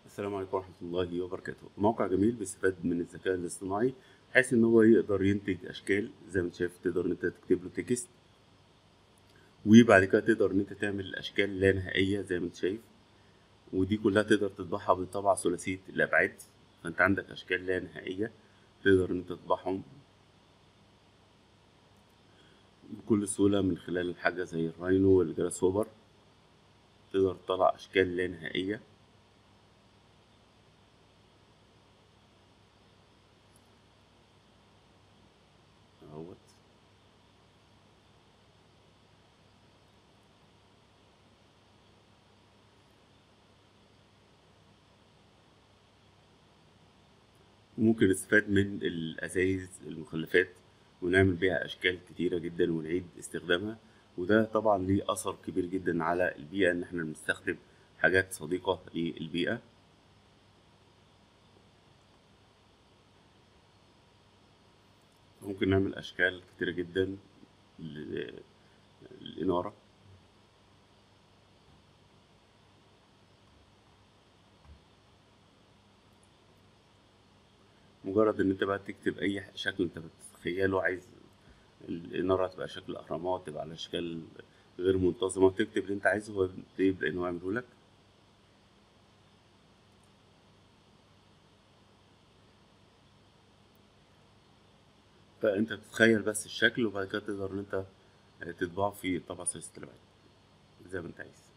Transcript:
السلام عليكم ورحمة الله وبركاته موقع جميل بيستفاد من الذكاء الاصطناعي بحيث ان هو يقدر ينتج اشكال زي ما انت شايف تقدر ان انت تكتب له تكست وبعد كده تقدر ان انت تعمل اشكال لا نهائية زي ما انت شايف ودي كلها تقدر تطبعها بطبعة ثلاثية الابعاد فانت عندك اشكال لا نهائية تقدر ان انت تطبعهم بكل سهولة من خلال حاجة زي الراينو والجراس هوبر تقدر تطلع اشكال لا نهائية اهوت ممكن نستفاد من الأزايز المخلفات ونعمل بيها أشكال كتيرة جدا ونعيد استخدامها وده طبعا ليه أثر كبير جدا على البيئة إن احنا بنستخدم حاجات صديقة للبيئة ممكن نعمل أشكال كتيرة جدا للإنارة مجرد ان انت بقى تكتب اي شكل انت بتتخيله عايز الاناره تبقى شكل اهرامات تبقى على اشكال غير منتظمه تكتب اللي انت عايزه هو يبدا ان هو يعمله لك فانت بتتخيل بس الشكل وبعد كده تقدر ان انت تطبعه في طبعة ثلاثية الابعاد زي ما انت عايز